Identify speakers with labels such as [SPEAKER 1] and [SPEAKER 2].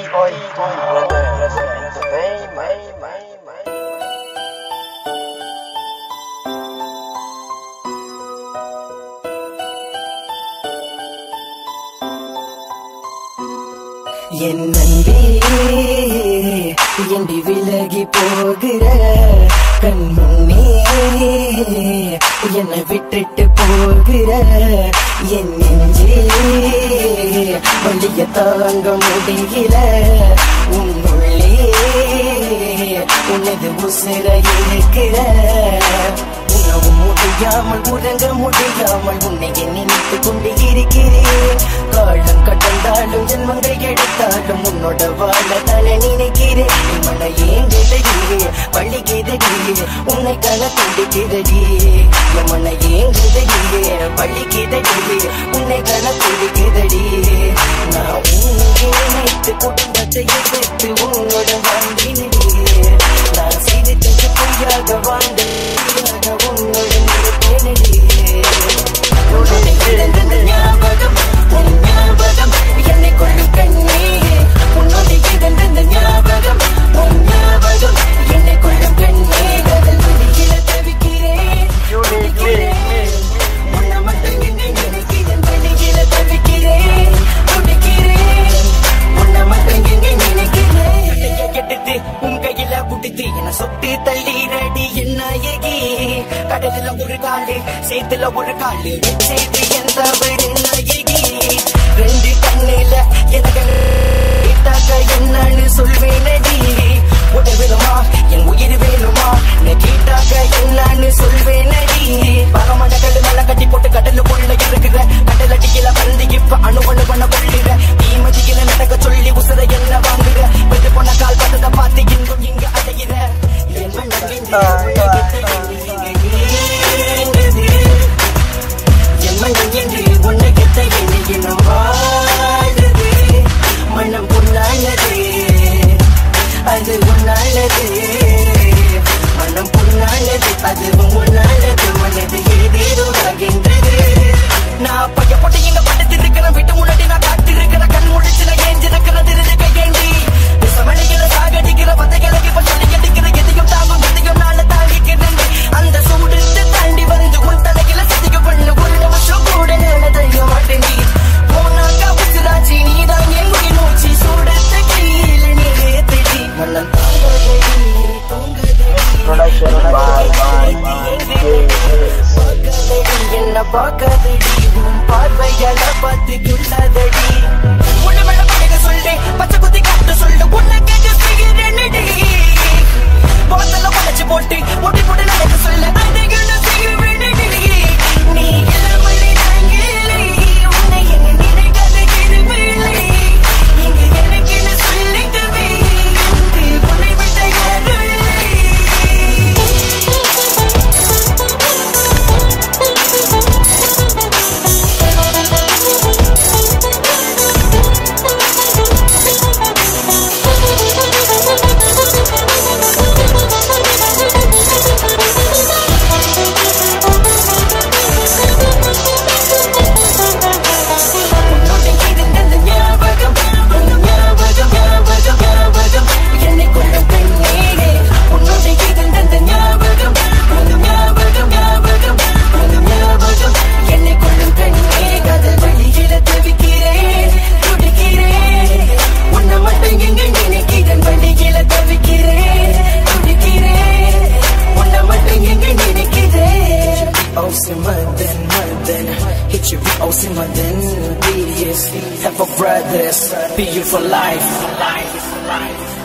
[SPEAKER 1] என் நன்பே எண்டி விலகி போகிற கண் முன்னே என்னை விட்டுட்டு போகிற என் நெஞ்சே வழிய தாங்க முடியல உன்னுள்ளே உனது உசிர இருக்கிற உணவும் முடியாமல் உறங்க முடியாமல் உன்னை நினைத்து கொண்டு இருக்கிறேன் காலம் கடந்தாலும் ஜென்மங்கள் எடுத்தாலும் உன்னோட வாழ தானே நினைக்கிறேன் என் மன ஏங்குதடி பள்ளிக்குதடி உன்னை கல துடிக்குதடி என் மன ஏங்குதடி பள்ளிக்குதடி உன்னை கல துடிக்குதடி நான் உன்னை நினைத்து குடும்பத்தை எதிர்த்து உன்னோட வாழ்ந்தினடி நான் சிரித்தது பொய்யாக வாழ்ந்த பொய்யாக உன்னோட நினைப்பேனடி உன்னை இழந்தது ஞாபகம் உன் ஞாபகம் என்னை கொள்ளும் கண்ணே உன்னோடு இழந்தது ஞாபகம் உன் ஞாபகம் என்னை கொள்ளும் கண்ணே கடல் வெளியில தவிக்கிறேன் துடிக்கிறேன். உன்னை மட்டும் என்னை நினைக்கிறேன் வெளியில தவிக்கிறேன் துடிக்கிறேன். உன்னை மட்டும் என்னை நினைக்கிறேன் கட்டைய கெடுத்து உன் கையில குடித்து என்ன சொத்து தள்ளீரடி என்ன எகி கடலில ஒரு காலு சேத்துல ஒரு காலு செய்து எந்த நாயகி ரெண்டு கண்ணில எனக்கு கேட்டாக்க என்னன்னு சொல்வேனடி உடல் வேணுமா என் உயிர் வேணுமா நீ கேட்டாக்க என்னன்னு சொல்வேனடி பரமட கல்லு மேல கட்டி போட்டு கடலுக்குள்ள இருக்கிற கடல் அடிக்கல வந்து இப்ப அணு அணு பண்ண கொள்ளுற தீமதியில நடக்க சொல்லி உசுர என்ன வாங்குற வெது போன கால் பட்டத பார்த்து இங்கும் இங்க அடைகிற என் மனம் இன்று ஏங்குது. என் மனம் இன்று உன்னை கெட்ட எண்ணியினம் வாழுது மனம் பொன்னானது அது உன்னானது மனம் பொன்னானது அதுவும் உன்னானது மனது ஏதேதோ ஆகின்றது நான் பையப்பட்டு இங்க படுத்து இருக்கிற விட்டு முன்னாடி நான் காத்து இருக்கிற கண் முழிச்சு நான் ஏஞ்சிருக்கிறது இருந்து கையேண்டி விசமணிகளை சாகடிக்கிற பத்தைகளுக்கு இப்ப சொல்லி கட்டிக்கிற எதையும் தாங்கும் எதையும் நாள தாங்கிக்கிறேன் அந்த சூடு தாண்டி வந்து உன் தலையில சதிக்க பண்ணு ஒரு நிமிஷம் கூட நான் தெரிய மாட்டேன் நீ போனாக்கா புசுராச்சி நீதான் என் உயிர் மூச்சு சூடத்த கையில் நீ ஏத்தடி மன்னன் தாங்கதடி தூங்கதடி என்ன பார்க்காதடி உன் பார்வையால பார்த்து கிள்ளதடி உன்னை மேல பழக சொல்லு பச்சை குத்தி காட்ட சொல்லு உன்னை கேட்டு செய்கிறேன்டி போத்தல உடைச்சு போட்டு முட்டி போட்டு நடக்க சொல்லு அதை என்ன செய்வேனடி நீ இளமலை தாங்கிலை உன்னை எங்க நினைக்காத இருவில்லை இங்கு எனக்கு என்ன சொல்லிக்கவே இங்கு உன்னை விட்ட யாரும் இல்லை உன்னோடு இருந்தது ஞாபகம் உன் ஞாபகம் ஞாபகம் ஞாபகம் என்னை கொள்ளும் கண்ணீரே உன்னோடு இருந்தது ஞாபகம் உன் ஞாபகம் ஞாபகம் உன் ஞாபகம் என்னை கொள்ளும் கண்ணே காதல் வழியில தவிக்கிறேன் துடிக்கிறேன் உன்னை மட்டும் எங்க நினைக்கிறேன் வழியில தவிக்கிறேன் துடிக்கிறேன் உன்னை மட்டும் எங்க நினைக்கிறேன் Oh, Madan, Madan, hit you with oh, Madan, BS, have a brothers, be you for life, life, life.